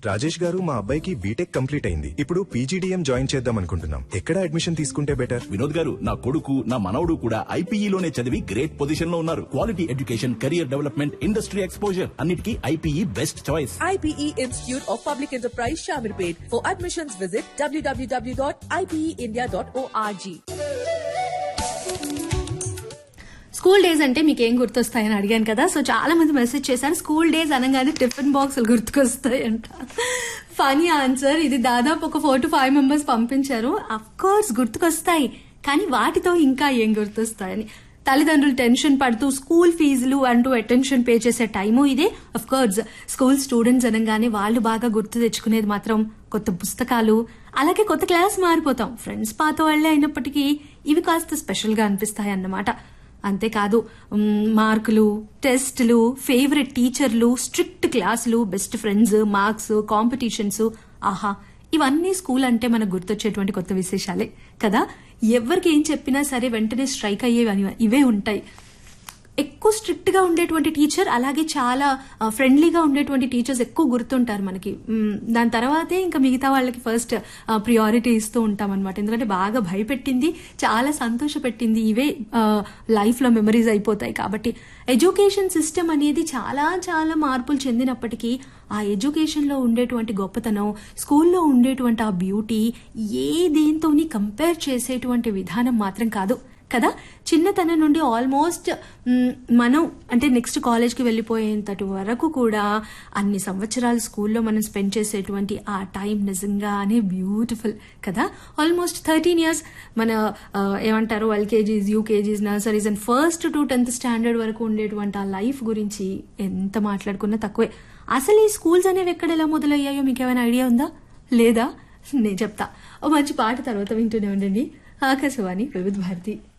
రాజేష్ గారు మా అబ్బాయికి బీటెక్ కంప్లీట్ అయింది ఇప్పుడు పీజీడీఎం జాయిన్ చేద్దాం అనుకుంటున్నాం ఎక్కడ అడ్మిషన్ తీసుకుంటే బెటర్ వినోద్ గారు నా కొడుకు నా మనవడు కూడా ఐపీఈలోనే చదివి గ్రేట్ పొజిషన్ లో ఉన్నారు quality education career development industry exposure అన్నిటికీ IPE best choice IPE Institute of Public Enterprise Shamirpet. For admissions, visit www.ipeindia.org. School days అంటే మీకు ఏం గుర్తొస్తాయని అడిగాను కదా సో చాలా మంది మెసేజ్ చేశారు స్కూల్ డేస్ అనగానే టిఫిన్ బాక్సులు గుర్తుకొస్తాయంట ఫనీ ఆన్సర్ ఇది దాదాపు ఒక ఫోర్ టు ఫైవ్ మెంబర్స్ పంపించారు అఫ్ కోర్స్ గుర్తుకొస్తాయి కానీ వాటితో ఇంకా ఏం గుర్తొస్తాయని తల్లిదండ్రులు టెన్షన్ పడుతూ స్కూల్ ఫీజులు అంటూ అటెన్షన్ పే చేసే టైము ఇదే అఫ్ కోర్స్ స్కూల్ స్టూడెంట్స్ అనగానే వాళ్ళు బాగా గుర్తు తెచ్చుకునేది మాత్రం కొత్త పుస్తకాలు అలాగే కొత్త క్లాస్ మారిపోతాం ఫ్రెండ్స్ పాత వాళ్లే అయినప్పటికీ ఇవి కాస్త స్పెషల్ గా అనిపిస్తాయి అన్నమాట అంతేకాదు మ్, మార్కులు టెస్టులు ఫేవరెట్ టీచర్లు స్ట్రిక్ట్ క్లాసులు బెస్ట్ ఫ్రెండ్స్ మార్క్స్ కాంపిటీషన్స్ ఆహా ఇవన్నీ స్కూల్ అంటే మనకు గుర్తొచ్చేటువంటి కొత్త విశేషాలే కదా ఎవరికి ఏం చెప్పినా సరే వెంటనే స్ట్రైక్ అయ్యేవి ఇవే ఉంటాయి ఎక్కువ స్ట్రిక్ట్ గా ఉండేటువంటి టీచర్ అలాగే చాలా ఫ్రెండ్లీగా ఉండేటువంటి టీచర్స్ ఎక్కువ గుర్తుంటారు మనకి మ్, దాని తర్వాతే ఇంకా మిగతా వాళ్ళకి ఫస్ట్ ప్రియారిటీ ఇస్తూ ఉంటాం అనమాట ఎందుకంటే బాగా భయపెట్టింది చాలా సంతోష పెట్టింది ఇవే లైఫ్ లో మెమరీస్ అయిపోతాయి కాబట్టి ఎడ్యుకేషన్ సిస్టమ్ అనేది చాలా చాలా మార్పులు చెందినప్పటికీ ఆ ఎడ్యుకేషన్ లో ఉండేటువంటి గొప్పతనం స్కూల్లో ఉండేటువంటి ఆ బ్యూటీ ఏ దేంతోని కంపేర్ చేసేటువంటి విధానం మాత్రం కాదు కదా చిన్నతనం నుండి ఆల్మోస్ట్ మ్, మనం అంటే నెక్స్ట్ కాలేజ్కి వెళ్ళిపోయేంతటి వరకు కూడా అన్ని సంవత్సరాలు స్కూల్లో మనం స్పెండ్ చేసేటువంటి ఆ టైం నిజంగానే బ్యూటిఫుల్ కదా ఆల్మోస్ట్ థర్టీన్ ఇయర్స్ మన ఆ, ఏమంటారు LKGs UKGs nurseries and first to tenth standard వరకు ఉండేటువంటి ఆ లైఫ్ గురించి ఎంత మాట్లాడుకున్నా తక్కువే అసలు ఈ స్కూల్స్ అనేవి ఎక్కడ ఎలా మొదలయ్యాయో మీకు ఏమైనా ఐడియా ఉందా లేదా నేను చెప్తా ఓ మంచి పాట తర్వాత వింటూనే ఉండండి ఆకాశవాణి వివిధ భారతి